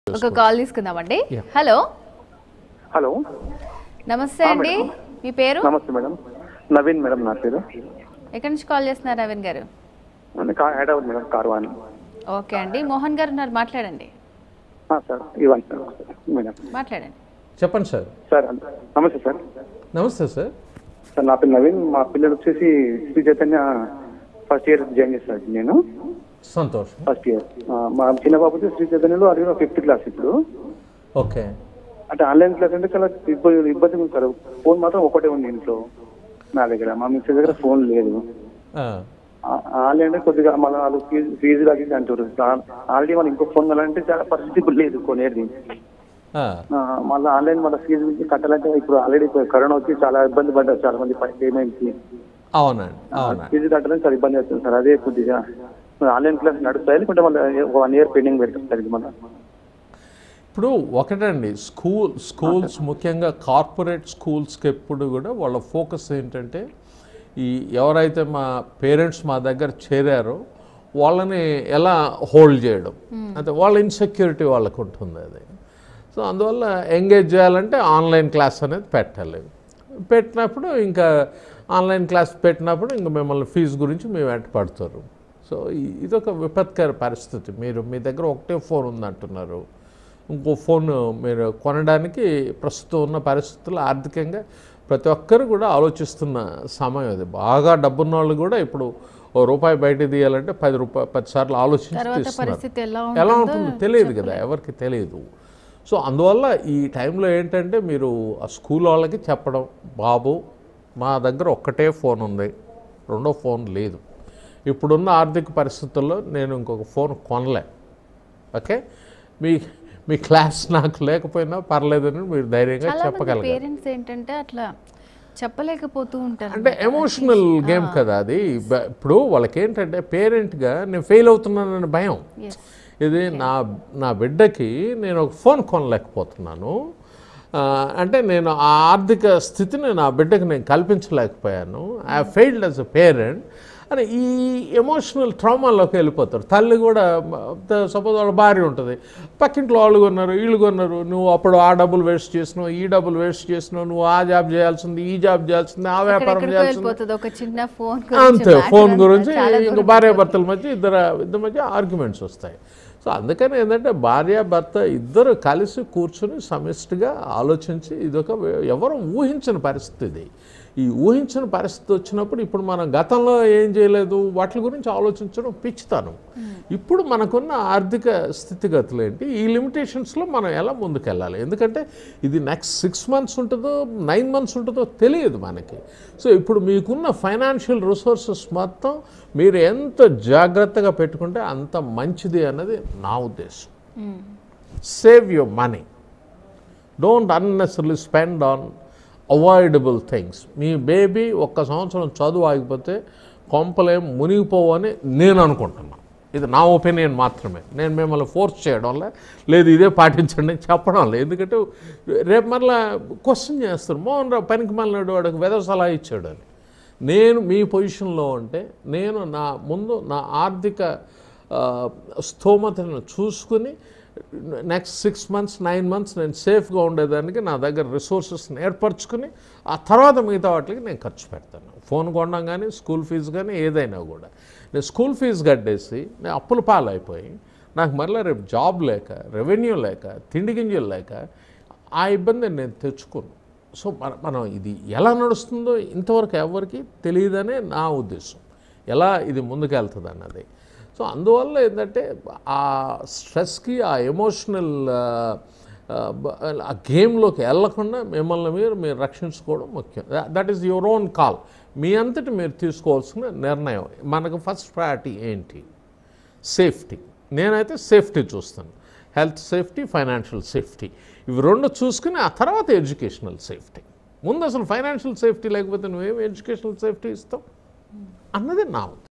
ఒక కాల్ తీసుకుందామండి Yeah. Hello hello నమస్తే ఆ, అండి మేడం. మీ పేరు నమస్తే మేడం నవీన్ మేడం నా పేరు ఎక్కడి నుంచి కాల్ చేస్తున్నారు రవీన్ గారు నేను కా- హైదరాబాద్ మేడం కార్వాన్ ఓకే అండి మోహన్ గారు ఉన్నారు మాట్లాడండి ఆ, సార్ ఇవ్వండి సార్ మేడం మాట్లాడండి చెప్పండి సార్ సార్ నమస్తే సార్ నమస్తే సార్ సార్ నా పేరు నవీన్ మా పిల్లలు వచ్చేసి Sri Chaitanya first year join చేస్తాను నేను సంతోషం ఫస్ట్ ఇయర్ మా చిన్న బాబు వచ్చి శ్రీ చైతన్యలో అది కూడా ఫిఫ్త్ క్లాస్ ఇప్పుడు ఓకే అంటే ఆన్లైన్ క్లాస్ అంటే చాలా ఇబ్బంది ఇబ్బంది ఉంది సార్ ఫోన్ మాత్రం ఒకటే ఉంది ఇంట్లో నా దగ్గర మా మిస్సెస్ దగ్గర ఫోన్ లేదు ఆ, ఆ- ఆన్లైన్ అంటే కొద్దిగా మన వాళ్ళు ఫీజు ఫీజు లాగింది అంటారు ఆల్రెడీ మనం ఇంకో ఫోన్ కొనాలంటే చాలా పరిస్థితి ఇప్పుడు లేదు కొనేది ఆ, ఆ, మళ్ళీ ఆన్లైన్ మన ఫీజు నుంచి కట్టాలంటే ఇప్పుడు ఆల్రెడీ కరోనా వచ్చి చాలా ఇబ్బంది పడ్డారు చాలా మంది పేమెంట్ కి అవునండి అవునండి ఫీజు కట్టాలని చాలా ఇబ్బంది అవుతుంది సార్ అదే కొద్దిగా ఆన్లైన్ క్లాస్ నడుస్తాయి లేకుంటే మళ్ళీ వన్ ఇయర్ పెండింగ్ పెడతారు సార్ ఇది మళ్ళీ ఇప్పుడు ఒకటండి స్కూల్ స్కూల్స్ ముఖ్యంగా కార్పొరేట్ స్కూల్స్కి ఎప్పుడు కూడా వాళ్ళ ఫోకస్ ఏంటంటే ఈ ఎవరైతే మా పేరెంట్స్ మా దగ్గర చేరారో వాళ్ళని ఎలా హోల్డ్ చేయడం అంటే వాళ్ళ ఇన్సెక్యూరిటీ వాళ్ళకు ఉంటుంది అది సో అందువల్ల ఎంగేజ్ చేయాలంటే ఆన్లైన్ క్లాస్ అనేది పెట్టాలి పెట్టినప్పుడు ఇంకా ఆన్లైన్ క్లాస్ పెట్టినప్పుడు ఇంకా మిమ్మల్ని ఫీజు గురించి మేము వెంట పడతారు సో ఈ- ఇదొక విపత్కర పరిస్థితి మీరు మీ దగ్గర ఒకటే ఫోన్ ఉందంటున్నారు ఇంకో ఫోన్ మీరు కొనడానికి ప్రస్తుతం ఉన్న పరిస్థితుల్లో ఆర్థికంగా ప్రతి ఒక్కరు కూడా ఆలోచిస్తున్న సమయం అది బాగా డబ్బున్న వాళ్ళు కూడా ఇప్పుడు ఓ రూపాయి బయట తీయాలంటే పది రూపాయలు పది సార్లు ఆలోచించి తర్వాత తీస్తున్నారు పరిస్థితి ఎలా ఎలా ఉంటుందో ఉంటుందో తెలియదు కదా ఎవరికి తెలియదు సో అందువల్ల ఈ టైంలో ఏంటంటే మీరు ఆ స్కూల్ వాళ్ళకి చెప్పడం బాబు మా దగ్గర ఒక్కటే ఫోన్ ఉంది రెండో ఫోన్ లేదు ఇప్పుడున్న ఆర్థిక పరిస్థితుల్లో నేను ఇంకొక ఫోన్ కొనలే ఓకే మీ మీ క్లాస్ నాకు లేకపోయినా పర్లేదని మీరు ధైర్యంగా చాలా మంది చెప్పగలగాలి పేరెంట్స్ ఏంటంటే అట్లా చెప్పలేకపోతూ ఉంటారు అంటే ఎమోషనల్ గేమ్ కదా అది బ- ఇప్పుడు వాళ్ళకి ఏంటంటే పేరెంట్గా నేను ఫెయిల్ అవుతున్నానని భయం Yes. ఇది నా నా బిడ్డకి నేను ఒక ఫోన్ కొనలేకపోతున్నాను ఆ, అంటే నేను ఆ ఆర్థిక స్థితిని నా బిడ్డకి నేను కల్పించలేకపోయాను I failed as a parent అని ఈ ఎమోషనల్ ట్రామాలోకి వెళ్ళిపోతారు తల్లి కూడా సపోజ్ వాళ్ళ భార్య ఉంటుంది పక్కింట్లో వాళ్ళు కొన్నారు వీళ్ళు కొన్నారు నువ్వు అప్పుడు ఆ డబ్బులు వేస్ట్ చేసినావు ఈ డబ్బులు వేస్ట్ చేసినావు నువ్వు ఆ జాబ్ చేయాల్సింది ఈ జాబ్ చేయాల్సింది ఆ వ్యాపారం ఎక్కడెక్కడికో చేయాల్సింది వెళ్ళిపోతుంది ఒక చిన్న ఫోన్ అంతే ఫోన్ గురించి ఇంక భార్యాభర్తల మధ్య ఇద్దరు ఇద్దరి మధ్య ఆర్గ్యుమెంట్స్ వస్తాయి సో అందుకని ఏంటంటే భార్య భర్త ఇద్దరు కలిసి కూర్చుని సమిష్టిగా ఆలోచించి ఇదొక ఎవరు ఊహించని పరిస్థితి ఇది ఈ ఊహించిన పరిస్థితి వచ్చినప్పుడు ఇప్పుడు మనం గతంలో ఏం చేయలేదు వాటి గురించి ఆలోచించడం పిచ్చితాను ఇప్పుడు మనకున్న ఆర్థిక స్థితిగతులు ఏంటి ఈ లిమిటేషన్స్లో మనం ఎలా ముందుకెళ్ళాలి ఎందుకంటే ఇది నెక్స్ట్ సిక్స్ మంత్స్ ఉంటుందో నైన్ మంత్స్ ఉంటుందో తెలియదు మనకి సో ఇప్పుడు మీకున్న ఫైనాన్షియల్ రిసోర్సెస్ మొత్తం మీరు ఎంత జాగ్రత్తగా పెట్టుకుంటే అంత మంచిది అన్నది నా ఉద్దేశం save your money don't unnecessary spend on avoidable things మీ బేబీ ఒక్క సంవత్సరం చదువు ఆగిపోతే కొంపలేం మునిగిపోవని నేను అనుకుంటున్నాను ఇది నా ఒపీనియన్ మాత్రమే నేను మిమ్మల్ని ఫోర్స్ చేయడం లే లేదు ఇదే పాటించండి అని చెప్పడం లేదు ఎందుకంటే రేపు మళ్ళీ క్వశ్చన్ చేస్తారు మోహన్ రావు పనికి మళ్ళీ వాడికి వెద సలహా ఇచ్చాడు అని నేను మీ పొజిషన్లో ఉంటే నేను నా ముందు నా ఆర్థిక ఆ, స్తోమతను చూసుకుని next six months nine months నేను సేఫ్గా ఉండేదానికి నా దగ్గర రిసోర్సెస్ని ఏర్పరచుకుని ఆ తర్వాత మిగతా వాటికి నేను ఖర్చు పెడతాను ఫోన్ కొనడం కానీ స్కూల్ ఫీజు కానీ ఏదైనా కూడా నేను స్కూల్ ఫీజు కట్టేసి నేను అప్పుల పాలైపోయి నాకు మళ్ళీ రేపు జాబ్ లేక రెవెన్యూ లేక తిండి గింజలు లేక ఆ ఇబ్బందిని నేను తెచ్చుకోను సో మన మనం ఇది ఎలా నడుస్తుందో ఇంతవరకు ఎవరికి తెలియదనే నా ఉద్దేశం ఎలా ఇది ముందుకెళ్తుంది అన్నది సో అందువల్ల ఏంటంటే ఆ స్ట్రెస్కి ఆ ఎమోషనల్ ఆ గేమ్లోకి వెళ్ళకుండా మిమ్మల్ని మీరు మీరు రక్షించుకోవడం ముఖ్యం that is your own call మీ అంతటి మీరు తీసుకోవాల్సిన నిర్ణయం మనకు ఫస్ట్ ప్రయారిటీ ఏంటి సేఫ్టీ నేనైతే సేఫ్టీ చూస్తాను హెల్త్ సేఫ్టీ ఫైనాన్షియల్ సేఫ్టీ ఇవి రెండు చూసుకుని ఆ తర్వాత ఎడ్యుకేషనల్ సేఫ్టీ ముందు అసలు ఫైనాన్షియల్ సేఫ్టీ లేకపోతే నువ్వేం ఎడ్యుకేషనల్ సేఫ్టీ ఇస్తావు అన్నది నా ఉద్దేశం.